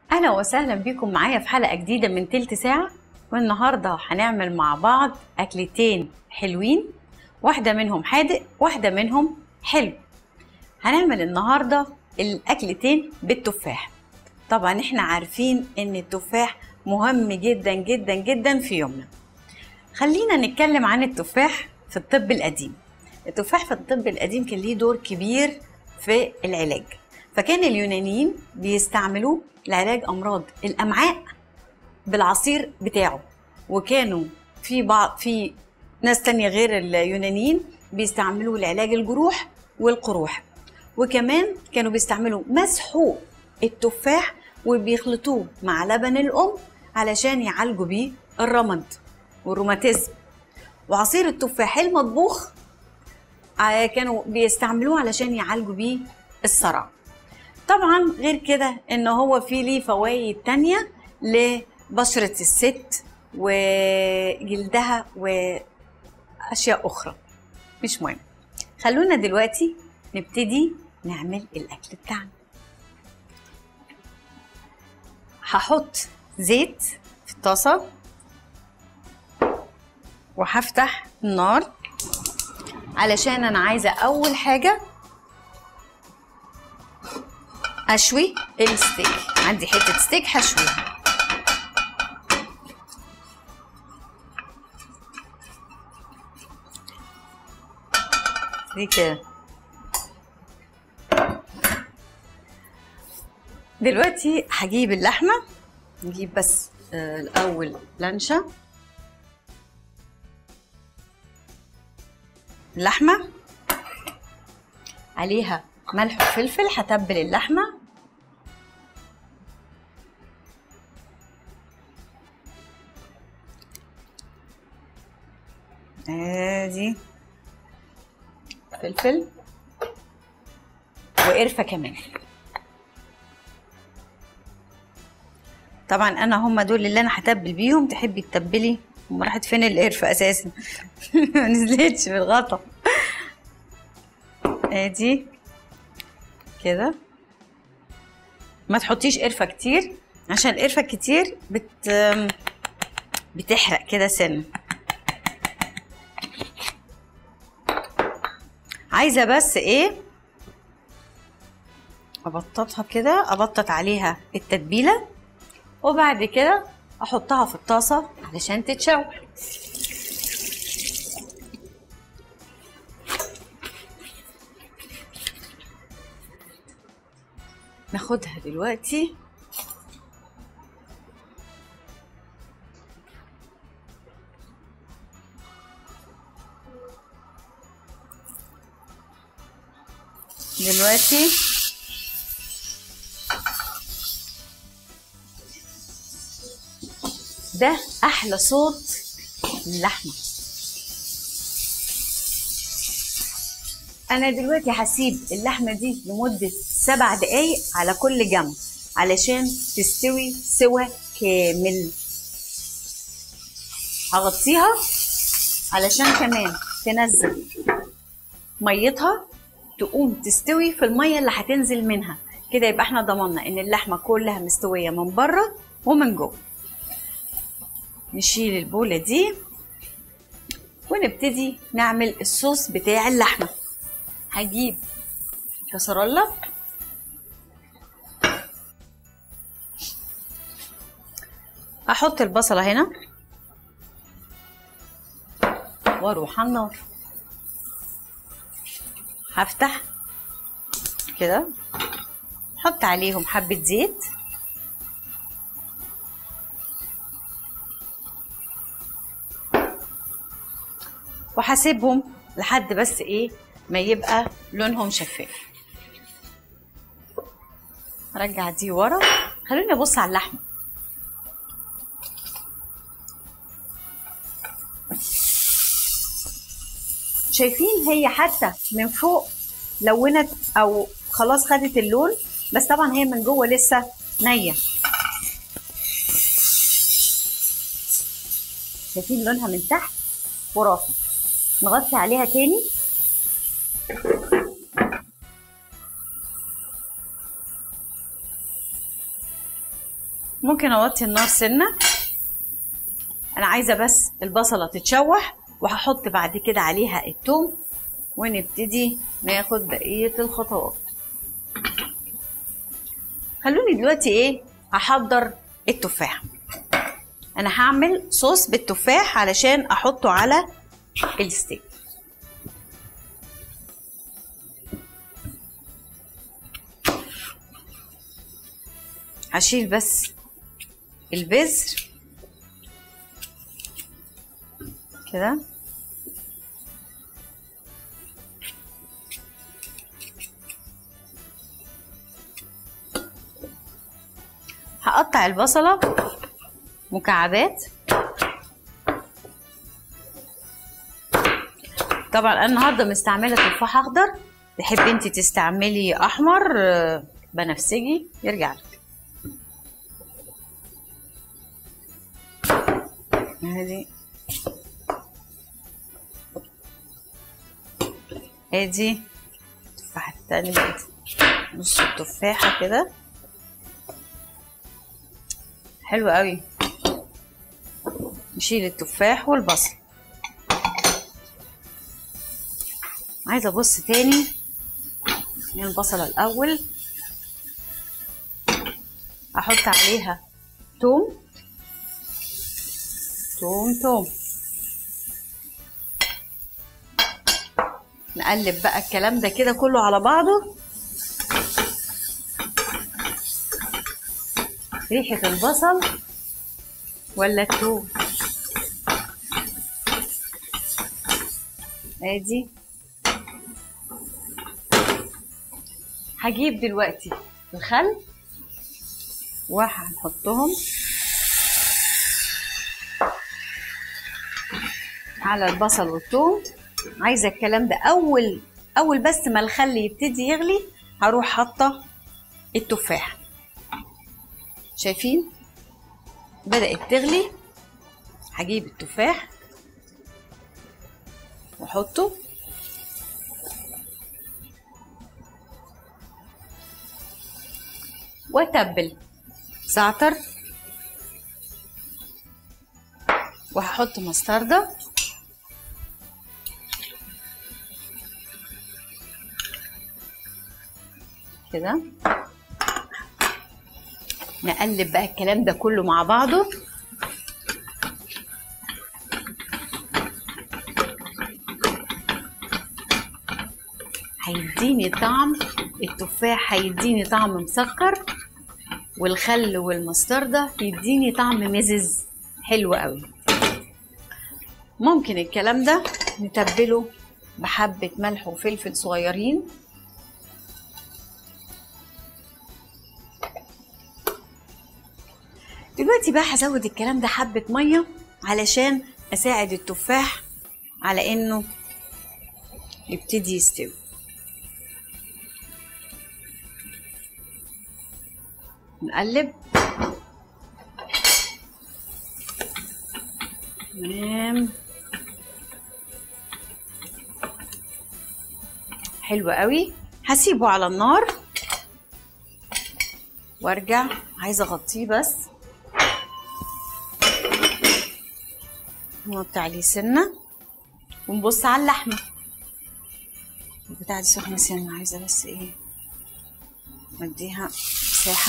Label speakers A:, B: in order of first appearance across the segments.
A: اهلا وسهلا بكم معايا في حلقه جديده من تلت ساعه والنهارده هنعمل مع بعض اكلتين حلوين واحده منهم حادق واحده منهم حلو هنعمل النهارده الاكلتين بالتفاح طبعا احنا عارفين ان التفاح مهم جدا جدا جدا في يومنا خلينا نتكلم عن التفاح في الطب القديم التفاح في الطب القديم كان ليه دور كبير في العلاج فكان اليونانيين بيستعملوه لعلاج امراض الامعاء بالعصير بتاعه وكانوا في بعض في ناس تانية غير اليونانيين بيستعملوه لعلاج الجروح والقروح وكمان كانوا بيستعملوا مسحوق التفاح وبيخلطوه مع لبن الام علشان يعالجوا بيه الرمد والروماتيزم وعصير التفاح المطبوخ آه، كانوا بيستعملوه علشان يعالجوا بيه الصرع طبعا غير كده ان هو فيه ليه فوائد تانية لبشرة الست وجلدها واشياء اخرى مش مهم خلونا دلوقتي نبتدي نعمل الاكل بتاعنا هحط زيت في الطاسة وهفتح النار علشان انا عايزة اول حاجة اشوي الستيك عندي حته ستيك هشويها دي كده دلوقتي هجيب اللحمه نجيب بس آه، الاول لانشا اللحمه عليها ملح وفلفل هتبل اللحمه ادي فلفل وقرفه كمان طبعا انا هم دول اللي انا هتبل بيهم تحبي تتبلي هم راحت فين القرفه اساسا ما نزلتش في الغطا ادي كده ما تحطيش قرفه كتير عشان القرفه كتير بت بتحرق كده سن عايزه بس ايه ابططها كده ابطط عليها التتبيله وبعد كده احطها في الطاسه علشان تتشوح ناخدها دلوقتي دلوقتي ده احلى صوت اللحمه انا دلوقتي هسيب اللحمه دي لمده سبع دقايق على كل جنب علشان تستوي سوى كامل هغطيها علشان كمان تنزل ميتها تقوم تستوي في الميه اللي هتنزل منها كده يبقى احنا ضمننا ان اللحمه كلها مستويه من بره ومن جوه نشيل البوله دي ونبتدي نعمل الصوص بتاع اللحمه هجيب كسرولة احط البصله هنا واروح على النار هفتح كده احط عليهم حبه زيت وهسيبهم لحد بس ايه ما يبقى لونهم شفاف ارجع دي ورا خليني ابص على اللحمه شايفين هي حتى من فوق لونت او خلاص خدت اللون بس طبعا هي من جوه لسه نيه شايفين لونها من تحت خرافه نغطي عليها تاني ممكن اوطي النار سنه انا عايزه بس البصله تتشوح وهحط بعد كده عليها التوم ونبتدي ناخد بقيه الخطوات خلوني دلوقتي ايه هحضر التفاح انا هعمل صوص بالتفاح علشان احطه على الستيك هشيل بس البذر كده هقطع البصلة مكعبات طبعا انا النهارده مستعمله تفاح اخضر تحبي انت تستعملي احمر آه، بنفسجي يرجع لك ادي ادي التفاحة التانية بقت نص التفاحة كده حلو قوي نشيل التفاح والبصل عايزة ابص تاني من البصلة الاول احط عليها توم توم توم نقلب بقى الكلام ده كده كله على بعضه ريحة البصل ولا التوم ادي هجيب دلوقتي الخل وهنحطهم على البصل والثوم عايزه الكلام ده اول اول بس ما الخل يبتدي يغلي هروح حاطه التفاح شايفين بدأت تغلي هجيب التفاح واحطه واتبل زعتر وهحط مستردة كده نقلب بقى الكلام ده كله مع بعضه هيديني طعم التفاح هيديني طعم مسكر والخل والمستردة يديني طعم مزز حلو قوي ممكن الكلام ده نتبله بحبة ملح وفلفل صغيرين دلوقتي بقى هزود الكلام ده حبة مية علشان أساعد التفاح على إنه يبتدي يستوي نقلب تمام حلو قوي هسيبه على النار وارجع عايزه اغطيه بس نحط عليه سنه ونبص على اللحمه البتاعه دي سخنه سنه عايزه بس ايه اديها مساحه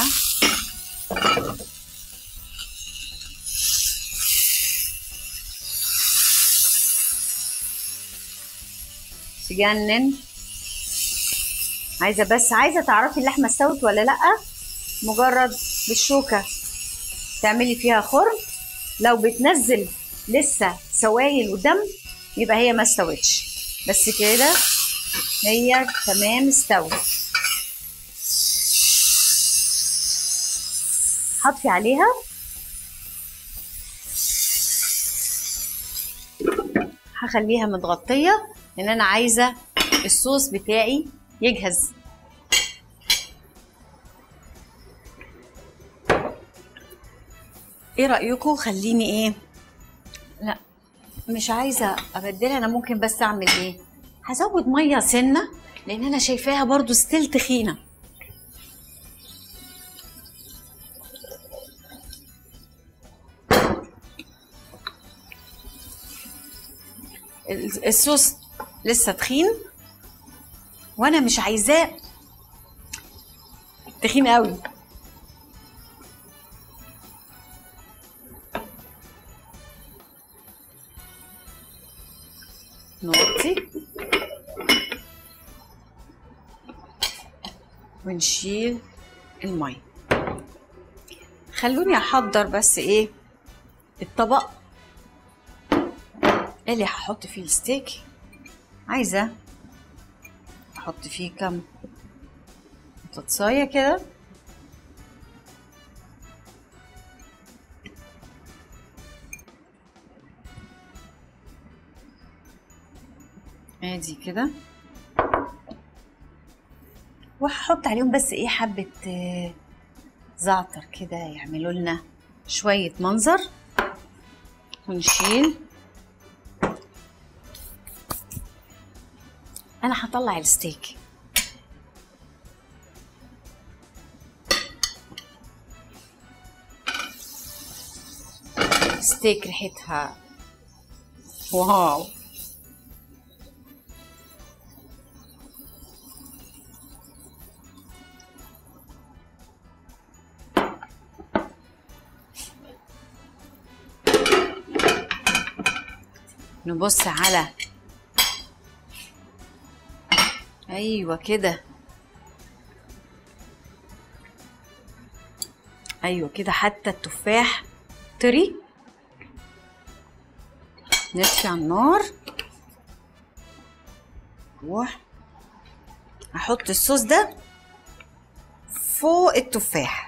A: تجنن عايزه بس عايزه تعرفي اللحمه استوت ولا لا مجرد بالشوكه تعملي فيها خرم لو بتنزل لسه سوائل ودم يبقى هي ما استوتش بس كده هي تمام استوت حطي عليها هخليها متغطيه لان انا عايزه الصوص بتاعي يجهز ايه رايكم خليني ايه لا مش عايزه ابدلها انا ممكن بس اعمل ايه هزود ميه سنه لان انا شايفاها برضو ستيل تخينه ال- الصوص لسه تخين وانا مش عايزاه تخين قوي نوطي ونشيل الميه خلوني احضر بس ايه الطبق اللي هحط فيه الستيك عايزه احط فيه كم بطاطسايه كده ادي كده وهحط عليهم بس ايه حبه آه، زعتر كده يعملوا لنا شويه منظر ونشيل انا هطلع الستيك ستيك ريحتها واو نبص على ايوه كده ايوه كده حتى التفاح طري نطفي على النار روح احط الصوص ده فوق التفاح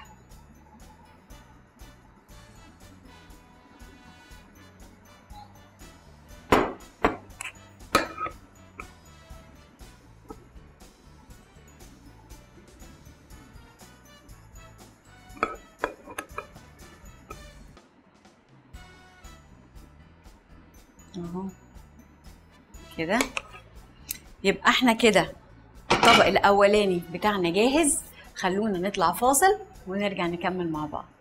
A: اهو كده يبقى احنا كده الطبق الاولاني بتاعنا جاهز خلونا نطلع فاصل ونرجع نكمل مع بعض